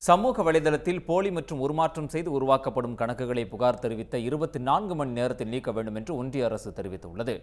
சமூக வலைதளத்தில் போலி மற்றும் உருமாற்றம் செய்து உருவாக்கப்படும் கணக்குகளை புகார் தெரிவித்த இருபத்தி நான்கு மணி நேரத்தில் நீக்க வேண்டும் என்று ஒன்றிய அரசு தெரிவித்துள்ளது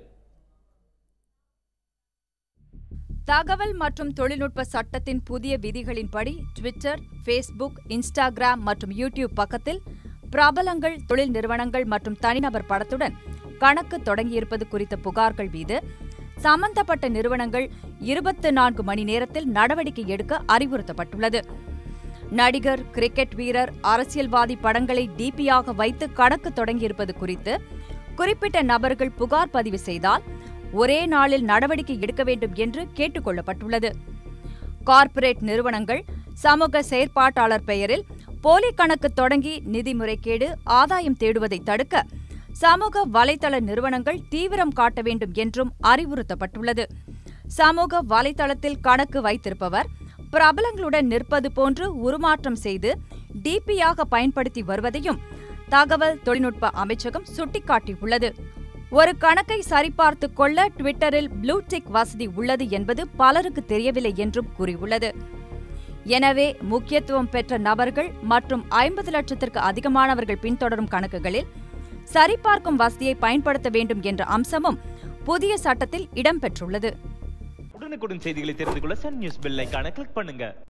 தகவல் மற்றும் தொழில்நுட்ப சட்டத்தின் புதிய விதிகளின்படி ட்விட்டர் ஃபேஸ்புக் இன்ஸ்டாகிராம் மற்றும் யூடியூப் பக்கத்தில் பிரபலங்கள் தொழில் நிறுவனங்கள் மற்றும் தனிநபர் படத்துடன் கணக்கு தொடங்கியிருப்பது குறித்த புகார்கள் மீது சம்பந்தப்பட்ட நிறுவனங்கள் இருபத்து நான்கு மணி நேரத்தில் நடவடிக்கை எடுக்க அறிவுறுத்தப்பட்டுள்ளது நடிகர் கிரிக்கெட் வீரர் அரசியல்வாதி படங்களை டிபியாக வைத்து கணக்கு தொடங்கியிருப்பது குறித்து குறிப்பிட்ட நபர்கள் புகார் பதிவு செய்தால் ஒரே நாளில் நடவடிக்கை எடுக்க வேண்டும் என்று கேட்டுக் கொள்ளப்பட்டுள்ளது கார்ப்பரேட் நிறுவனங்கள் சமூக செயற்பாட்டாளர் பெயரில் போலி கணக்கு தொடங்கி நிதி முறைகேடு ஆதாயம் தேடுவதை தடுக்க சமூக வலைதள நிறுவனங்கள் தீவிரம் காட்ட வேண்டும் என்றும் அறிவுறுத்தப்பட்டுள்ளது சமூக வலைதளத்தில் கணக்கு வைத்திருப்பவர் பிரபலங்களுடன் நிற்பது போன்று உருமாற்றம் செய்து டிபியாக பயன்படுத்தி வருவதையும் தகவல் தொழில்நுட்ப அமைச்சகம் சுட்டிக்காட்டியுள்ளது ஒரு கணக்கை சரிபார்த்துக் கொள்ள ட்விட்டரில் ப்ளூ டிக் வசதி உள்ளது என்பது பலருக்கு தெரியவில்லை என்றும் கூறியுள்ளது எனவே முக்கியத்துவம் பெற்ற நபர்கள் மற்றும் ஐம்பது லட்சத்திற்கு அதிகமானவர்கள் பின்தொடரும் கணக்குகளில் சரிபார்க்கும் வசதியை பயன்படுத்த வேண்டும் என்ற அம்சமும் புதிய சட்டத்தில் இடம்பெற்றுள்ளது உடனுக்குடன் செய்திகளை தெரிந்து கொள்ள சன் நியூஸ் பெல் ஐகானை கிளிக் பண்ணுங்க